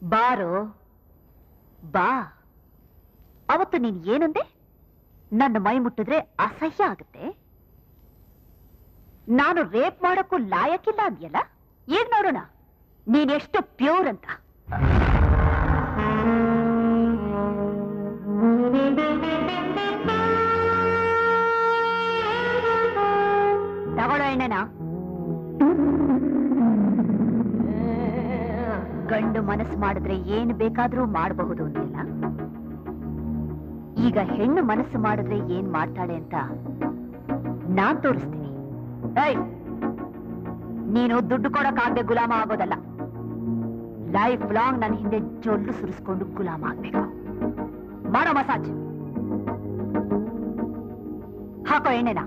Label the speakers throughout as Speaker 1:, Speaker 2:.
Speaker 1: ಬಾರೋ ಬಾ ಅವತ್ತು ನೀನ್ ಏನಂದೆ ನನ್ನ ಮೈ ಮುಟ್ಟಿದ್ರೆ ಅಸಹ್ಯ ಆಗುತ್ತೆ ನಾನು ರೇಪ್ ಮಾಡಕ್ಕೂ ಲಾಯಕ್ಕಿಲ್ಲ ಅಂದ್ಯಲ್ಲ ಈಗ ನೋಡೋಣ ನೀನೆಷ್ಟು ಪ್ಯೂರ್ ಅಂತ ತಗೊಳ್ಳೋ ಎಣ್ಣೆನ ಗಂಡು ಮನಸ್ಸು ಮಾಡಿದ್ರೆ ಏನು ಬೇಕಾದ್ರೂ ಮಾಡಬಹುದು ಅಂತಿಲ್ಲ ಈಗ ಹೆಣ್ಣು ಮನಸ್ಸು ಮಾಡಿದ್ರೆ ಏನ್ ಮಾಡ್ತಾಳೆ ಅಂತ ನಾನ್ ತೋರಿಸ್ತೀನಿ ಏಯ್ ನೀನು ದುಡ್ಡು ಕೊಡಕ್ಕಾಗದೆ ಗುಲಾಮ ಆಗೋದಲ್ಲ ಲೈಫ್ ಲಾಂಗ್ ನನ್ನ ಹಿಂದೆ ಜೊಲ್ಲು ಸುರಿಸ್ಕೊಂಡು ಗುಲಾಮ ಆಗ್ಬೇಕು ಮಾಡೋ ಮಸಾಜ್ ಹಾಕೋ ಎಣ್ಣೆನ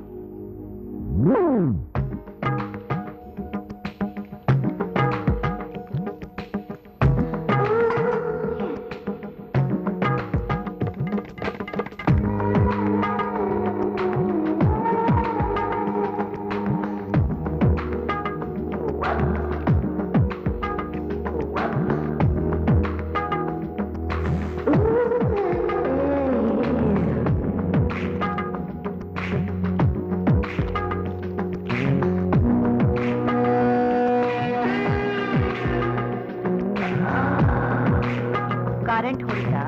Speaker 1: ಕರೆಂಟ್ ಹೊಡಿತಾ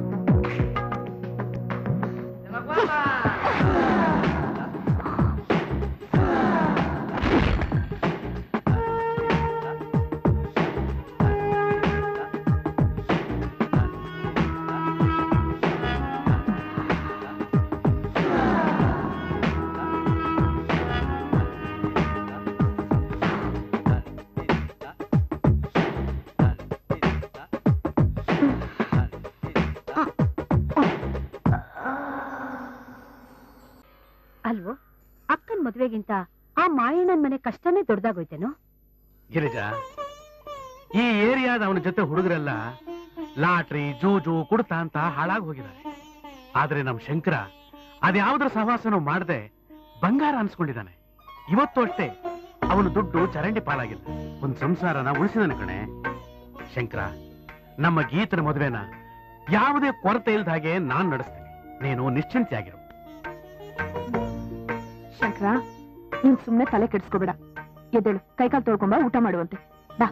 Speaker 2: ಅಲ್ವೋ ಅಕ್ಕನ್ ಮದ್ವೆಗಿಂತ ಆ ಮಾಯಣ್ಣನ್ ಮನೆ ಕಷ್ಟನೇ ದೊಡ್ಡದಾಗೋಯ್ತೇನೋ
Speaker 3: ಗಿರಿಜಾ ಈ ಏರಿಯಾದ ಅವನ ಜೊತೆ ಹುಡುಗರೆಲ್ಲ ಲಾಟ್ರಿ ಜೂಜು ಕುಡ್ತಾ ಅಂತ ಹಾಳಾಗಿ ಹೋಗಿದ್ದಾರೆ ಆದ್ರೆ ನಮ್ ಶಂಕರ ಅದ್ಯಾವುದ್ರ ಸಹವಾಸನೂ ಮಾಡದೆ ಬಂಗಾರ ಅನ್ಸ್ಕೊಂಡಿದ್ದಾನೆ ಇವತ್ತು ಅಷ್ಟೇ ಅವನು ದುಡ್ಡು ಚರಂಡಿ ಪಾಲಾಗಿಲ್ಲ ಒಂದ್ ಸಂಸಾರನ ಉಳಿಸಿದನ ಕಣೆ ಶಂಕರ ನಮ್ಮ ಗೀತನ ಮದುವೆನ ಯಾವುದೇ ಕೊರತೆ ಇಲ್ದ ಹಾಗೆ ನಾನ್ ನಡೆಸ್ತೀನಿ ನೀನು ನಿಶ್ಚಿಂತೆಯಾಗಿರು
Speaker 2: ಶಂಕರ ನೀನ್ ಸುಮ್ನೆ ತಲೆ ಕೆಡ್ಸ್ಕೋಬೇಡ ಎದ್ದೇಳು ಕೈಕಾಲ್ ತೊಳ್ಕೊಂಬ ಊಟ ಮಾಡುವಂತೆ ಬಾ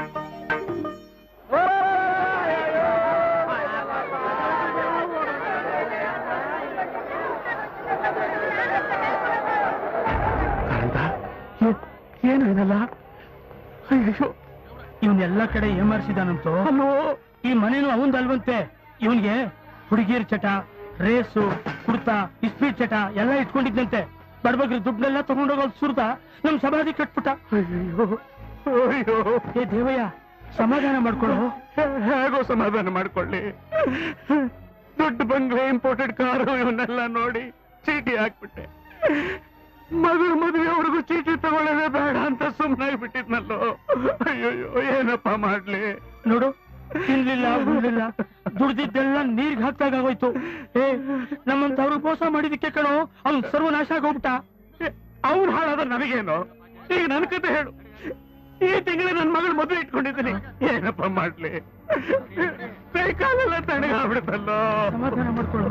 Speaker 3: ಕಾಂತ ಏನು ಏನಲ್ಲ ಅಯ್ಯೋ
Speaker 4: ಇವನ್ನೆಲ್ಲ ಕಡೆ ಏಮಾರಿಸಿದಾನಂತೋ
Speaker 3: ಅಲ್ಲೋ
Speaker 4: ಈ ಮನೇನು ಅವಂದಲ್ವಂತೆ ಇವನ್ಗೆ ಹುಡುಗಿಯರ್ ಚಟ ರೇಸು ಕುಡ್ತಾ ಇಸ್ಪಿ ಚಟ ಎಲ್ಲ ಇಟ್ಕೊಂಡಿದ್ದಂತೆ ಬಡಬಗ್ರಿ ದುಡ್ಡನ್ನೆಲ್ಲ ತಗೊಂಡೋಗೋದು ಸುರ್ದ ನಮ್ ಸಮಾಧಿ ಕಟ್ಬಿಟ್ಟ
Speaker 3: ಅಯ್ಯೋ ಅಯ್ಯೋ
Speaker 4: ಏ ದೇವಯ್ಯ ಸಮಾಧಾನ ಮಾಡ್ಕೊಳು
Speaker 3: ಹೇಗೋ ಸಮಾಧಾನ ಮಾಡ್ಕೊಳ್ಳಿ ದೊಡ್ಡ ಬಂಗ್ಲೆ ಇಂಪೋರ್ಟೆಡ್ ಕಾರು ಇವನ್ನೆಲ್ಲ ನೋಡಿ ಚೀಟಿ ಹಾಕ್ಬಿಟ್ಟೆ ಮದುವೆ ಮದುವೆವರೆಗೂ ಚೀಟಿ ತಗೊಳ್ಳೋದೇ ಬೇಡ ಅಂತ ಸುಮ್ಮನಾಗಿ ಬಿಟ್ಟಿದ್ನಲ್ಲೋ ಅಯ್ಯೋಯ್ಯೋ ಏನಪ್ಪ ಮಾಡ್ಲಿ
Speaker 4: ನೋಡು ತಿನ್ಲಿಲ್ಲ ಬಿಡ್ಲಿಲ್ಲ ದುಡ್ದಿದ್ದೆಲ್ಲ ನೀರ್ಗ್ ಹಾಕ್ದಾಗೋಯ್ತು ಏ ನಮ್ಮಂತವ್ರು ಮೋಸ ಮಾಡಿದಕ್ಕೆ ಕಣೋ ಅವ್ನ್ ಸರ್ವನಾಶ ಆಗೋಗ್ಬಿಟ್ಟ
Speaker 3: ಅವ್ನು ಹಾಳಾದ್ರೆ ನನಗೇನು ಈಗ ನನ್ನ ಕತೆ ಹೇಳು ಈ ತಿಂಗಳು ನನ್ನ ಮಗಳ ಮದುವೆ ಇಟ್ಕೊಂಡಿದ್ದೀನಿ ಏನಪ್ಪ ಮಾಡ್ಲಿ ಕೈ ಕಾಲೆಲ್ಲ ತಣ್ಣಗಾಗ್ಬಿಡುತ್ತಲ್ಲೋ
Speaker 4: ಸಮಾಧಾನ ಮಾಡ್ಕೊಳ್ಳು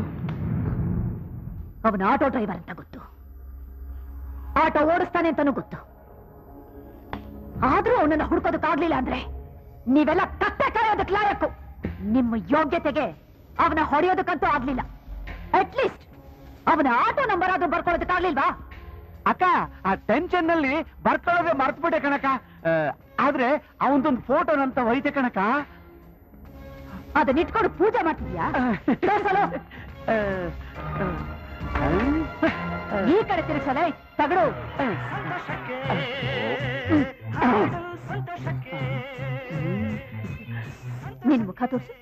Speaker 1: ಅವನ ಆಟೋ ಡ್ರೈವರ್ ಅಂತ ಗೊತ್ತು ಆಟೋ ಓಡಿಸ್ತಾನೆ ಅಂತಾನೂ ಗೊತ್ತು ಆದ್ರೂ ಅವನನ್ನ ಹುಡ್ಕೋದಕ್ಕಾಗ್ಲಿಲ್ಲ ಅಂದ್ರೆ ನೀವೆಲ್ಲ ಕತ್ತೆ ಕಾಯೋದಕ್ಕೆ ಲಾಯಕ್ಕು ನಿಮ್ಮ ಯೋಗ್ಯತೆಗೆ ಅವನ ಹೊಡೆಯೋದಕ್ಕಂತೂ ಆಗ್ಲಿಲ್ಲ ಅಟ್ಲೀಸ್ಟ್ ಅವನ ಆಟೋ ನಂಬರ್ ಆದ್ರೂ ಬರ್ಕೊಳ್ಳೋದಕ್ಕಾಗ್ಲಿಲ್ವಾ
Speaker 3: ಅಕ್ಕ ಆ ಟೆನ್ಷನ್ ನಲ್ಲಿ ಬರ್ಕೊಳ್ಳೋದೇ ಮರ್ತ್ಬಿಟ್ಟೆ ಕಣಕ ಆ, ಆದ್ರೆ ಅವನದೊಂದು ಫೋಟೋ ನಂತ ಒಯ್ತೆ ಕಣಕ
Speaker 1: ಅದನ್ನ ಇಟ್ಕೊಂಡು ಪೂಜೆ ಮಾಡ್ತಿದ್ಯಾ ತೋರ್ಸಲು. ಈ ಕಡೆ ತಿರುಗಿಸಲೇ ತಗಡು ನಿನ್ ಮುಖ ತೋರಿಸು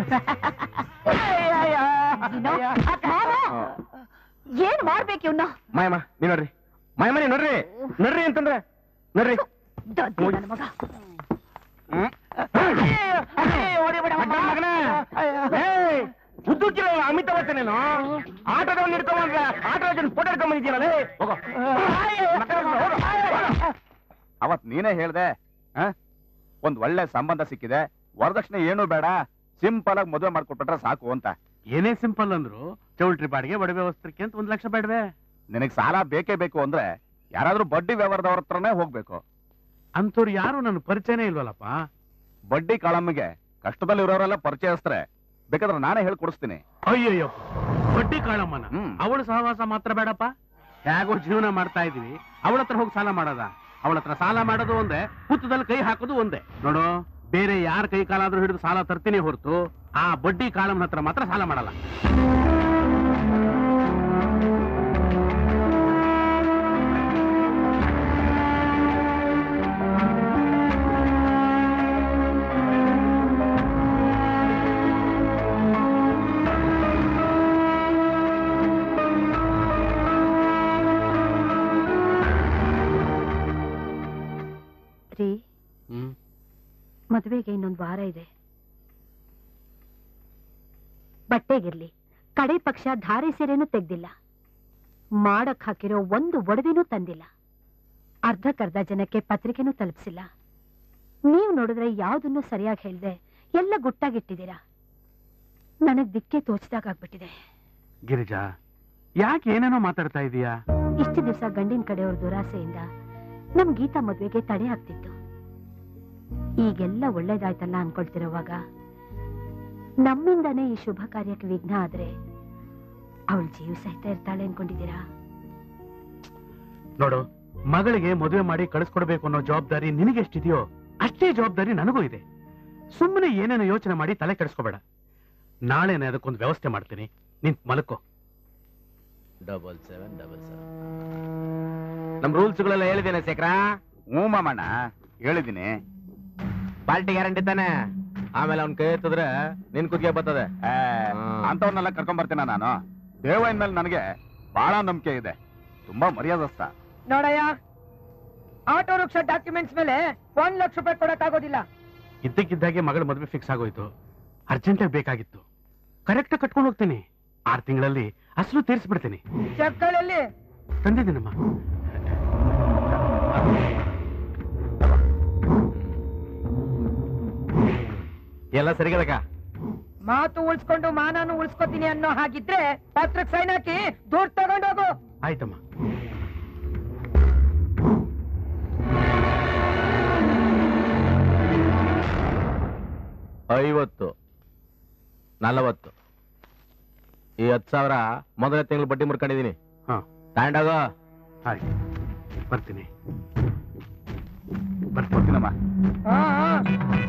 Speaker 1: ಏನ್ ಮಾಡ್ಬೇಕು ಇವ್ನ
Speaker 3: ಮಾಯಮ್ಮ ನೀ ನೋಡ್ರಿ ಮಾಯಮ್ಮ ನೀ ನೋಡ್ರಿ ನೋಡ್ರಿ ಅಂತಂದ್ರೆ ನೋಡ್ರಿ
Speaker 1: ದೊಡ್ಡ ನನ್ನ ಮಗ
Speaker 3: ಉದ್ದುಕ್ಕಿಲ್ಲ ಅಮಿತಾಬ್ ಬಚ್ಚನೇನು ಆಟೋದವ್ನು ಹಿಡ್ಕೊಂಡ್ರೆ ಆಟೋ ಫೋಟೋ ಹಿಡ್ಕೊಂಡ್ಬಂದಿದ್ದೀನಲ್ಲ ಹೋಗೋ
Speaker 5: ಅವತ್ ನೀನೇ ಹೇಳ್ದೆ ಆ? ಒಂದ್ ಒಳ್ಳೆ ಸಂಬಂಧ ಸಿಕ್ಕಿದೆ ವರದಕ್ಷಿಣೆ ಏನು ಬೇಡ ಸಿಂಪಲ್ ಆಗಿ ಮದುವೆ ಮಾಡ್ಕೊಟ್ಬಿಟ್ರೆ ಸಾಕು ಅಂತ
Speaker 3: ಏನೇ ಸಿಂಪಲ್ ಅಂದ್ರು ಚೌಲ್ಟ್ರಿ ಬಾಡಿಗೆ ಒಡವೆ ವಸ್ತ್ರಕ್ಕೆ ಅಂತ ಒಂದ್ ಲಕ್ಷ ಬೇಡವೆ
Speaker 5: ನಿನಗ್ ಸಾಲ ಬೇಕೇ ಬೇಕು ಅಂದ್ರೆ ಯಾರಾದ್ರೂ ಬಡ್ಡಿ ವ್ಯವಹಾರದವ್ರ ಹತ್ರನೇ ಹೋಗ್ಬೇಕು
Speaker 3: ಅಂತವ್ರು ಯಾರು ನನ್ನ ಪರಿಚಯನೇ ಇಲ್ವಲ್ಲಪ್ಪ
Speaker 5: ಬಡ್ಡಿ ಕಾಳಮ್ಮಿಗೆ ಕಷ್ಟದಲ್ಲಿ ಇರೋರೆಲ್ಲ ಪರಿಚಯಸ್ತಾರೆ ಬೇಕಾದ್ರೆ ನಾನೇ ಹೇಳ್ಕೊಡಿಸ್ತೀನಿ
Speaker 3: ಅಯ್ಯಯ್ಯೋ ಬಡ್ಡಿ ಕಾಳಮ್ಮನ
Speaker 5: ಹ್ಮ್.
Speaker 3: ಅವಳು ಸಹವಾಸ ಮಾತ್ರ ಬೇಡಪ್ಪ ಹೇಗೋ ಜೀವನ ಮಾಡ್ತಾ ಇದೀವಿ ಅವಳ ಹತ್ರ ಹೋಗಿ ಸಾಲ ಮಾಡೋದ ಅವಳ ಹತ್ರ ಸಾಲ ಮಾಡೋದು ಒಂದೇ ಹುತ್ತದಲ್ಲಿ ಕೈ ಹಾಕೋದು ಒಂದೇ ನೋಡು ಬೇರೆ ಯಾರ ಕೈ ಕಾಲಾದ್ರೂ ಹಿಡಿದು ಸಾಲ ತರ್ತೀನಿ ಹೊರತು ಆ ಬಡ್ಡಿ ಕಾಳಮ್ಮನ ಹತ್ರ ಮಾತ್ರ ಸಾಲ ಮಾಡಲ್ಲ
Speaker 1: ರೀ
Speaker 3: ಹ್ಮ್
Speaker 1: ಮದುವೆಗೆ ಇನ್ನೊಂದು ವಾರ ಇದೆ ಬಟ್ಟೆಗಿರ್ಲಿ ಕಡೆ ಪಕ್ಷ ಧಾರೆ ಸೀರೆನೂ ತೆಗ್ದಿಲ್ಲ ಮಾಡಕ್ ಹಾಕಿರೋ ಒಂದು ಒಡವೆನೂ ತಂದಿಲ್ಲ ಅರ್ಧಕ್ಕರ್ಧ ಜನಕ್ಕೆ ಪತ್ರಿಕೆನೂ ತಲುಪಿಸಿಲ್ಲ ನೀವು ನೋಡಿದ್ರೆ ಯಾವುದನ್ನು ಸರಿಯಾಗಿ ಹೇಳ್ದೆ ಎಲ್ಲ ಗುಟ್ಟಾಗಿಟ್ಟಿದ್ದೀರಾ ನನಗ್ ದಿಕ್ಕೆ ತೋಚಿದಾಗ್ಬಿಟ್ಟಿದೆ
Speaker 3: ಗಿರಿಜಾ ಯಾಕೆ ಏನೇನೋ ಮಾತಾಡ್ತಾ ಇದೀಯಾ
Speaker 1: ಇಷ್ಟು ದಿವಸ ಗಂಡಿನ ಕಡೆಯವ್ರ ದುರಾಸೆಯಿಂದ ನಮ್ ಗೀತಾ ಮದ್ವೆಗೆ ತಡೆ ಆಗ್ತಿತ್ತು ಈಗೆಲ್ಲ ಒಳ್ಳೇದಾಯ್ತಲ್ಲ ಅನ್ಕೊಳ್ತಿರೋವಾಗ ನಮ್ಮಿಂದಾನೇ ಈ ಶುಭ ಕಾರ್ಯಕ್ಕೆ ವಿಘ್ನ ಆದ್ರೆ ಅವಳು ಜೀವ ಸಹಿತ ಇರ್ತಾಳೆ ಅನ್ಕೊಂಡಿದ್ದೀರಾ
Speaker 3: ನೋಡು ಮಗಳಿಗೆ ಮದುವೆ ಮಾಡಿ ಕಳಿಸ್ಕೊಡ್ಬೇಕು ಅನ್ನೋ ಜವಾಬ್ದಾರಿ ನಿನಗೆಷ್ಟಿದೆಯೋ ಅಷ್ಟೇ ಜವಾಬ್ದಾರಿ ನನಗೂ ಇದೆ ಸುಮ್ಮನೆ ಏನೇನೋ ಯೋಚನೆ ಮಾಡಿ ತಲೆ ಕೆಡಿಸ್ಕೋಬೇಡ ನಾಳೆನೆ ಅದಕ್ಕೊಂದು ವ್ಯವಸ್ಥೆ ಮಾಡ್ತೀನಿ ನಿಂತ್ ಮಲಕೋ
Speaker 6: ಡಬಲ್ ಸೆವೆನ್ ಡಬಲ್ ಸೆವೆನ್ ನಮ್ ರೂಲ್ಸ್ಗಳೆಲ್ಲ ಹೇಳಿದ್ದೇನೆ ಶೇಖರ
Speaker 5: ಹ್ಞೂ ಮಾಮಣ್ಣ ಹೇಳಿದ್ದೀನಿ
Speaker 6: ಪಾರ್ಟಿ ಗ್ಯಾರಂಟಿ ತಾನೆ ಆಮೇಲೆ ಅವ್ನ್ ಕೈ ಎತ್ತಿದ್ರೆ ನಿನ್ ಕುತ್ತಿಗೆ ಬರ್ತದೆ
Speaker 5: ಆ, ಅಂಥವ್ರನ್ನೆಲ್ಲ ಕರ್ಕೊಂಡ್ ಬರ್ತೀನ ನಾನು ದೇವಯ್ಯನ ಮೇಲೆ ನನಗೆ ಬಹಳ ನಂಬಿಕೆ ಇದೆ ತುಂಬಾ ಮರ್ಯಾದಸ್ತ
Speaker 7: ನೋಡಯ್ಯ ಆಟೋ ರಿಕ್ಷಾ ಡಾಕ್ಯುಮೆಂಟ್ಸ್ ಮೇಲೆ ಒಂದ್ ಲಕ್ಷ ರೂಪಾಯಿ ಕೊಡಕ್ ಆಗೋದಿಲ್ಲ
Speaker 3: ಇದ್ದಕ್ಕಿದ್ದಾಗೆ ಮಗಳ ಮದುವೆ ಫಿಕ್ಸ್ ಆಗೋಯ್ತು ಅರ್ಜೆಂಟಾಗಿ ಬೇಕಾಗಿತ್ತು ಕರೆಕ್ಟ್ ಕಟ್ಕೊಂಡು ಹೋಗ್ತೀನಿ ಆರು ತಿಂಗಳಲ್ಲಿ ಅಸಲು ತೀರಿಸ್ಬಿಡ್ತೀನಿ
Speaker 7: ಚೆಕ್ಗಳಲ್ಲಿ
Speaker 3: ತಂದಿದ್ದೀನಮ್ಮ
Speaker 6: ಎಲ್ಲ ಸರಿಗದಕ್ಕ
Speaker 7: ಮಾತು ಉಳಿಸ್ಕೊಂಡು ಮಾನಾನು ಉಳಿಸ್ಕೊತೀನಿ ಅನ್ನೋ ಹಾಗಿದ್ರೆ ಪತ್ರಕ್ ಸೈನ್ ಹಾಕಿ ದೂರ ತಗೊಂಡೋಗು
Speaker 3: ಆಯ್ತಮ್ಮ
Speaker 6: ಐವತ್ತು ನಲವತ್ತು ಈ ಹತ್ತು ಸಾವಿರ ಮೊದಲನೇ ತಿಂಗಳು ಬಡ್ಡಿ ಮುರ್ಕೊಂಡಿದೀನಿ
Speaker 3: ಹಾ
Speaker 6: ತಗೊಂಡೋಗೋ
Speaker 3: ಆಯ್ತು ಬರ್ತೀನಿ ಬರ್ತೀನಿ
Speaker 5: ಬರ್ತೀನಮ್ಮ
Speaker 7: ಹಾ ಹಾ